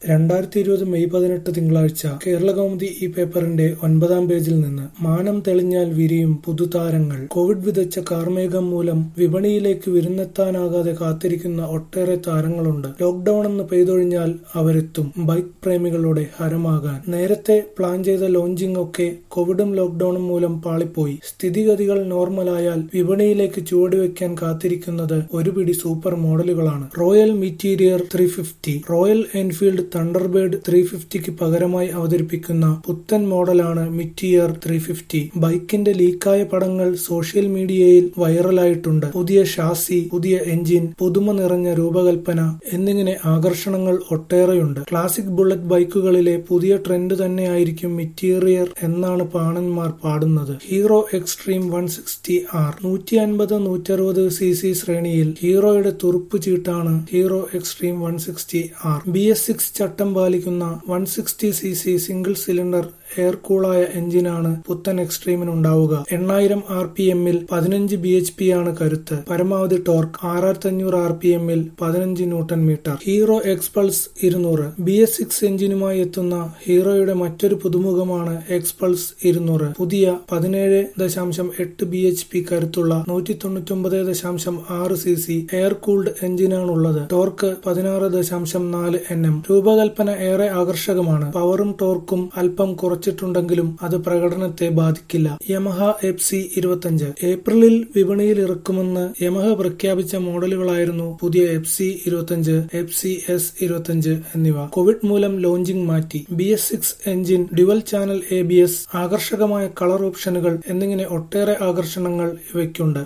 രണ്ടായിരത്തി ഇരുപത് മെയ് പതിനെട്ട് തിങ്കളാഴ്ച കേരളകൗമുദി ഈ പേപ്പറിന്റെ ഒൻപതാം പേജിൽ നിന്ന് മാനം തെളിഞ്ഞാൽ വിരിയും പുതുതാരങ്ങൾ കോവിഡ് വിതച്ച കാർമേഘം മൂലം വിപണിയിലേക്ക് വിരുന്നെത്താനാകാതെ കാത്തിരിക്കുന്ന ഒട്ടേറെ താരങ്ങളുണ്ട് ലോക്ഡൌണെന്ന് പെയ്തൊഴിഞ്ഞാൽ അവരെത്തും ബൈക്ക് പ്രേമികളുടെ ഹരമാകാൻ നേരത്തെ പ്ലാൻ ചെയ്ത ലോഞ്ചിങ് ഒക്കെ കോവിഡും ലോക്ഡൌണും മൂലം പാളിപ്പോയി സ്ഥിതിഗതികൾ നോർമലായാൽ വിപണിയിലേക്ക് ചുവടുവെക്കാൻ കാത്തിരിക്കുന്നത് ഒരു പിടി സൂപ്പർ മോഡലുകളാണ് Royal Meteor three fifty Royal Enfield Thunderbird three ഫിഫ്റ്റിക്ക് പകരമായി അവതരിപ്പിക്കുന്ന പുത്തൻ മോഡലാണ് മിറ്റിയർ ത്രീ ഫിഫ്റ്റി ബൈക്കിന്റെ ലീക്കായ പടങ്ങൾ സോഷ്യൽ മീഡിയയിൽ വൈറലായിട്ടുണ്ട് പുതിയ ഷാസി പുതിയ എഞ്ചിൻ പുതുമ നിറഞ്ഞ രൂപകൽപ്പന എന്നിങ്ങനെ ആകർഷണങ്ങൾ ഒട്ടേറെയുണ്ട് ക്ലാസിക് ബുള്ളറ്റ് ബൈക്കുകളിലെ പുതിയ ട്രെൻഡ് തന്നെയായിരിക്കും മിറ്റീരിയർ എന്നാണ് പാണന്മാർ പാടുന്നത് Hero Xtreme one sixty R നൂറ്റി അൻപത് നൂറ്ററുപത് സി സി ശ്രേണിയിൽ ഹീറോയുടെ തുറുപ്പ് ചീട്ടാണ് Hero Xtreme one sixty R B S six ചട്ടം പാലിക്കുന്ന one sixty C C single cylinder air കൂളായ എഞ്ചിനാണ് പുത്തൻ എക്സ്ട്രീമിനുണ്ടാവുക എണ്ണായിരം ആർ പി എമ്മിൽ പതിനഞ്ച് ബി എച്ച് പി ആണ് കരുത്ത് പരമാവധി ടോർക്ക് ആറായിരത്തി അഞ്ഞൂറ് ആർ പി എമ്മിൽ പതിനഞ്ച് ന്യൂട്ടൺ മീറ്റർ ഹീറോ എക്സ്പൾസ് ഇരുന്നൂറ് ബി എസ് സിക്സ് എഞ്ചിനുമായി എത്തുന്ന ഹീറോയുടെ മറ്റൊരു പുതുമുഖമാണ് എക്സ്പൾസ് ഇരുന്നൂറ് പുതിയ പതിനേഴ് ദശാംശം എട്ട് ബി എച്ച് പി കരുത്തുള്ള നൂറ്റി തൊണ്ണൂറ്റൊമ്പത് ദശാംശം ആറ് സി സി എയർ കൂൾഡ് എഞ്ചിനാണുള്ളത് ടോർക്ക് പതിനാറ് ദശാംശം നാല് എൻ എം രൂപകൽപ്പന ഏറെ ആകർഷകമാണ് പവറും ടോർക്കും അല്പം കുറച്ചിട്ടുണ്ടെങ്കിലും അത് പ്രകടനത്തെ ബാധിക്കില്ല യമഹ എഫ് സി ഇരുപത്തിയഞ്ച് ഏപ്രിലിൽ വിപണിയിൽ ഇറക്കുമെന്ന് യമഹ പ്രഖ്യാപിച്ച മോഡലുകളായിരുന്നു പുതിയ എഫ് സി ഇരുപത്തിയഞ്ച് എഫ് സി എസ് ഇരുപത്തിയഞ്ച് എന്നിവ കോവിഡ് മൂലം ലോഞ്ചിംഗ് മാറ്റി B S six engine dual channel A B S ആകർഷകമായ കളർ ഓപ്ഷനുകൾ എന്നിങ്ങനെ ഒട്ടേറെ ആകർഷണങ്ങൾ ഇവയ്ക്കുണ്ട്